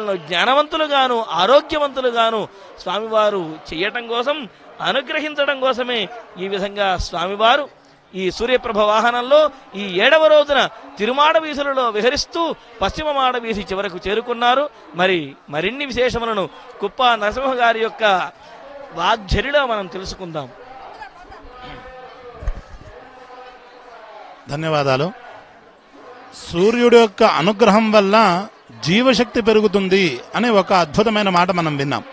వాళ్ళను జ్ఞానవంతులుగాను ఆరోగ్యవంతులుగాను స్వామివారు చేయటం కోసం అనుగ్రహించడం కోసమే ఈ విధంగా స్వామివారు ఈ సూర్యప్రభ వాహనంలో ఈ ఏడవ రోజున తిరుమాడ వీధులలో విహరిస్తూ పశ్చిమ మాడ వీధి చివరకు చేరుకున్నారు మరి మరిన్ని విశేషములను కుప్ప నరసింహ గారి యొక్క వాగ్ఝరిలో మనం తెలుసుకుందాం ధన్యవాదాలు సూర్యుడి యొక్క అనుగ్రహం వల్ల జీవశక్తి పెరుగుతుంది అనే ఒక అద్భుతమైన మాట మనం విన్నాం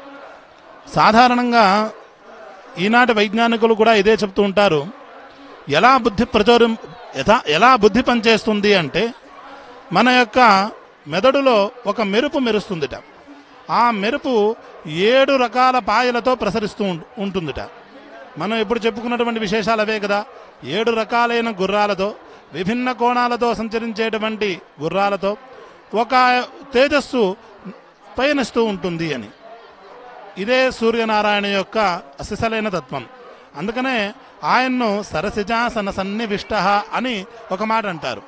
సాధారణంగా ఈనాటి వైజ్ఞానికులు కూడా ఇదే చెప్తూ ఉంటారు ఎలా బుద్ధి ప్రచోరం యథా ఎలా బుద్ధి పనిచేస్తుంది అంటే మన యొక్క మెదడులో ఒక మెరుపు మెరుస్తుందిట ఆ మెరుపు ఏడు రకాల పాయలతో ప్రసరిస్తూ ఉం- ఉంటుందిట మనం ఇప్పుడు చెప్పుకున్నటువంటి విశేషాలు అవే కదా ఏడు రకాలైన గుర్రాలతో విభిన్న కోణాలతో సంచరించేటువంటి గుర్రాలతో ఒక తేజస్సు పయనిస్తూ ఉంటుంది అని ఇదే సూర్యనారాయణ యొక్క అసిసలైన తత్వం అందుకనే ఆయన్ను సరసిజాసన సన్నివిష్ట అని ఒక మాట అంటారు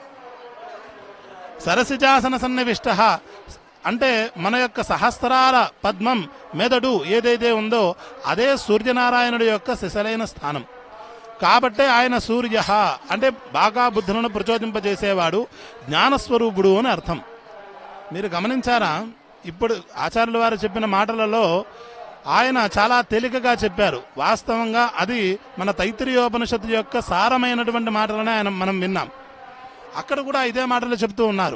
సరసిజాసన సన్నివిష్ట అంటే మన యొక్క సహస్రాల పద్మం మెదడు ఏదైతే ఉందో అదే సూర్యనారాయణుడి యొక్క శిశలైన స్థానం కాబట్టే ఆయన సూర్య అంటే బాగా బుద్ధులను ప్రచోదింపజేసేవాడు జ్ఞానస్వరూపుడు అని అర్థం మీరు గమనించారా ఇప్పుడు ఆచార్యుల వారు చెప్పిన మాటలలో ఆయన చాలా తేలికగా చెప్పారు వాస్తవంగా అది మన తైత్రీయోపనిషత్తు యొక్క సారమైనటువంటి మాటలనే ఆయన మనం విన్నాం అక్కడ కూడా ఇదే మాటలు చెప్తూ ఉన్నారు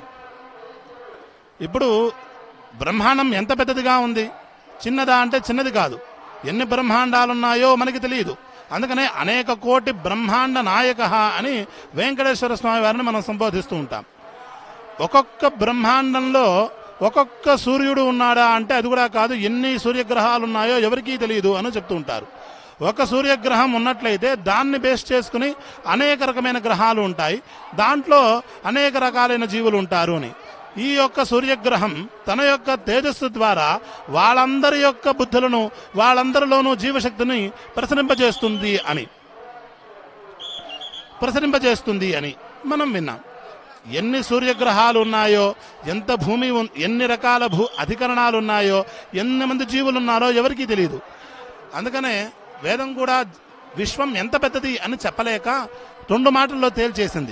ఇప్పుడు బ్రహ్మాండం ఎంత పెద్దదిగా ఉంది చిన్నదా అంటే చిన్నది కాదు ఎన్ని బ్రహ్మాండాలు ఉన్నాయో మనకి తెలియదు అందుకనే అనేక కోటి బ్రహ్మాండ నాయక అని వెంకటేశ్వర స్వామి వారిని మనం సంబోధిస్తూ ఉంటాం ఒక్కొక్క బ్రహ్మాండంలో ఒక్కొక్క సూర్యుడు ఉన్నాడా అంటే అది కూడా కాదు ఎన్ని సూర్యగ్రహాలు ఉన్నాయో ఎవరికీ తెలియదు అని చెప్తూ ఉంటారు ఒక సూర్యగ్రహం ఉన్నట్లయితే దాన్ని బేస్ చేసుకుని అనేక రకమైన గ్రహాలు ఉంటాయి దాంట్లో అనేక రకాలైన జీవులు ఉంటారు అని ఈ యొక్క సూర్యగ్రహం తన యొక్క తేజస్సు ద్వారా వాళ్ళందరి యొక్క బుద్ధులను వాళ్ళందరిలోనూ జీవశక్తిని ప్రసరింపజేస్తుంది అని ప్రసరింపజేస్తుంది అని మనం విన్నాం ఎన్ని సూర్యగ్రహాలు ఉన్నాయో ఎంత భూమి ఉన్- ఎన్ని రకాల భూ అధికరణాలు ఉన్నాయో ఎన్ని మంది జీవులు ఉన్నారో ఎవరికీ తెలియదు అందుకనే వేదం కూడా విశ్వం ఎంత పెద్దది అని చెప్పలేక రెండు మాటల్లో తేల్చేసింది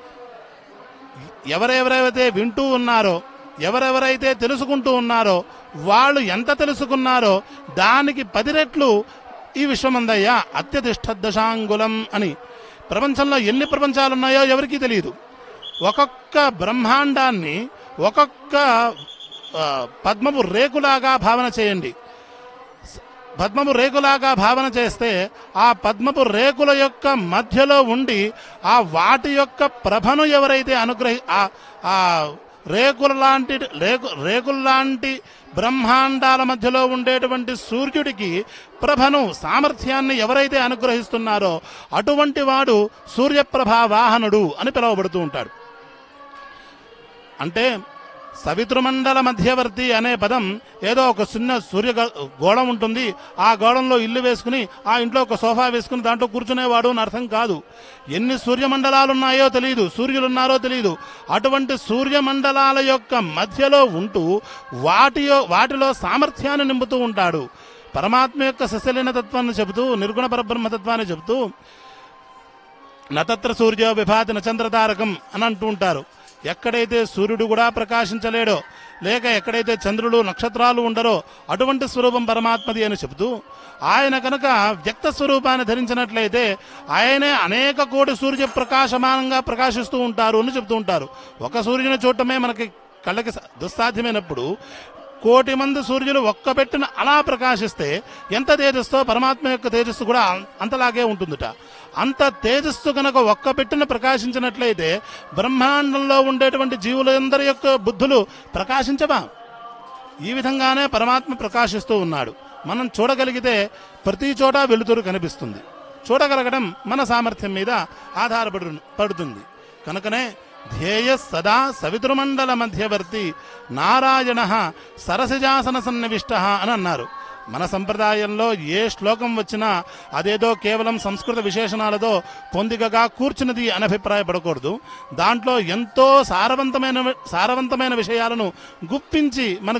ఎవరెవరైతే వింటూ ఉన్నారో ఎవరెవరైతే తెలుసుకుంటూ ఉన్నారో వాళ్ళు ఎంత తెలుసుకున్నారో దానికి పది రెట్లు ఈ విశ్వమందయ్య అత్యతిష్ట దశాంగులం అని ప్రపంచంలో ఎన్ని ప్రపంచాలు ఉన్నాయో ఎవరికీ తెలియదు ఒక్కొక్క బ్రహ్మాండాన్ని ఒక్కొక్క ఆ, పద్మపు రేకులాగా భావన చేయండి పద్మపు రేకులాగా భావన చేస్తే ఆ పద్మపు రేకుల యొక్క మధ్యలో ఉండి ఆ వాటి యొక్క ప్రభను ఎవరైతే అనుగ్రహి ఆ ఆ రేకుల లాంటి రేకు రేకుల లాంటి బ్రహ్మాండాల మధ్యలో ఉండేటువంటి సూర్యుడికి ప్రభను సామర్థ్యాన్ని ఎవరైతే అనుగ్రహిస్తున్నారో అటువంటి వాడు సూర్యప్రభా వాహనుడు అని పిలువబడుతూ ఉంటాడు అంటే సవితృమండల మధ్యవర్తి అనే పదం ఏదో ఒక చిన్న సూర్య గ- గోళం ఉంటుంది ఆ గోళంలో ఇల్లు వేసుకుని ఆ ఇంట్లో ఒక సోఫా వేసుకుని దాంట్లో కూర్చునేవాడు అని అర్థం కాదు ఎన్ని సూర్యమండలాలు ఉన్నాయో తెలియదు సూర్యులు ఉన్నారో తెలియదు అటువంటి సూర్యమండలాల యొక్క మధ్యలో ఉంటూ వాటి యొ- వాటిలో సామర్థ్యాన్ని నింపుతూ ఉంటాడు పరమాత్మ యొక్క సశలీన తత్వాన్ని చెబుతూ నిర్గుణ పరబ్రహ్మతత్వాన్ని చెబుతూ నతత్ర సూర్య విభాతి నచంద్రతారకం అని అంటూ ఉంటారు ఎక్కడైతే సూర్యుడు కూడా ప్రకాశించలేడో లేక ఎక్కడైతే చంద్రుడు నక్షత్రాలు ఉండరో అటువంటి స్వరూపం పరమాత్మది అని చెబుతూ ఆయన కనుక వ్యక్త స్వరూపాన్ని ధరించినట్లయితే ఆయనే అనేక కోటి సూర్య ప్రకాశమానంగా ప్రకాశిస్తూ ఉంటారు అని చెబుతూ ఉంటారు ఒక సూర్యుని చూడటమే మనకి కళ్ళకి స- దుస్సాధ్యమైనప్పుడు కోటి మంది సూర్యులు ఒక్క పెట్టిన అలా ప్రకాశిస్తే ఎంత తేజస్తో పరమాత్మ యొక్క తేజస్సు కూడా అం- అంతలాగే ఉంటుందిట అంత తేజస్సు కనుక ఒక్క పెట్టిన ప్రకాశించినట్లయితే బ్రహ్మాండంలో ఉండేటువంటి జీవులందరి యొక్క బుద్ధులు ప్రకాశించవా ఈ విధంగానే పరమాత్మ ప్రకాశిస్తూ ఉన్నాడు మనం చూడగలిగితే ప్రతి చోట వెలుతురు కనిపిస్తుంది చూడగలగడం మన సామర్థ్యం మీద ఆధారపడు పడుతుంది కనుకనే ధ్యేయ సదా సవితృమండల మధ్యవర్తి నారాయణ సరసిజాసన సన్నివిష్ట అని అన్నారు మన సంప్రదాయంలో ఏ శ్లోకం వచ్చినా అదేదో కేవలం సంస్కృత విశేషణాలతో పొందికగా కూర్చున్నది అని అభిప్రాయపడకూడదు దాంట్లో ఎంతో సారవంతమైన సారవంతమైన విషయాలను గుప్పించి మనకు